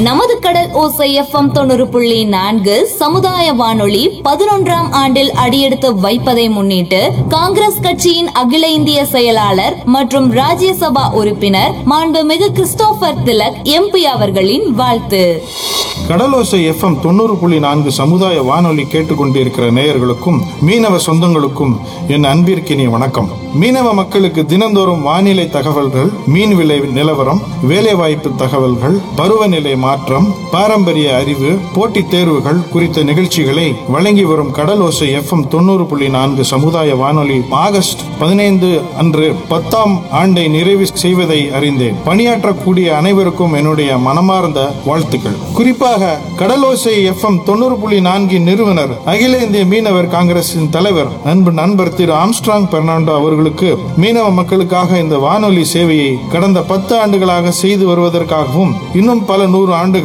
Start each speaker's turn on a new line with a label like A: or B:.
A: நமது கடல் ஓசை எஃப்எம் தொண்ணூறு புள்ளி நான்கு சமுதாய வானொலி பதினொன்றாம் ஆண்டில் அடியெடுத்து வைப்பதை முன்னிட்டு காங்கிரஸ் கட்சியின் அகில இந்திய செயலாளர் மற்றும் ராஜ்யசபா உறுப்பினர் மாண்புமிகு கிறிஸ்டோபர் திலக் எம்பி அவர்களின் வாழ்த்து
B: கடலோசை எஃப்எம் தொண்ணூறு புள்ளி நான்கு சமுதாய வானொலி கேட்டுக்கொண்டிருக்கிற நேயர்களுக்கும் மீனவ சொந்தங்களுக்கும் என் அன்பிற்கினிய வணக்கம் மீனவ மக்களுக்கு தினந்தோறும் வானிலை தகவல்கள் மீன் விலை நிலவரம் வேலைவாய்ப்பு தகவல்கள் பருவநிலை மாற்றம் பாரம்பரிய அறிவு போட்டித் தேர்வுகள் குறித்த நிகழ்ச்சிகளை வழங்கி வரும் கடலோசை எஃப்எம் தொண்ணூறு புள்ளி நான்கு சமுதாய வானொலி ஆகஸ்ட் பதினைந்து அன்று பத்தாம் ஆண்டை நிறைவு செய்வதை அறிந்தேன் பணியாற்றக்கூடிய அனைவருக்கும் என்னுடைய மனமார்ந்த வாழ்த்துக்கள் குறிப்பாக கடலோசை எஃப்எம் தொண்ணூறு புள்ளி நான்கின் நிறுவனர் அகில இந்திய மீனவர் காங்கிரசின் தலைவர் அன்பு நண்பர் திரு ஆம்ஸ்ட்ராங் பெர்னாண்டோ அவர்களுக்கு மீனவ மக்களுக்காக இந்த வானொலி சேவையை கடந்த பத்து ஆண்டுகளாக செய்து வருவதற்காகவும் இன்னும் பல நூறு ஆண்டுகள்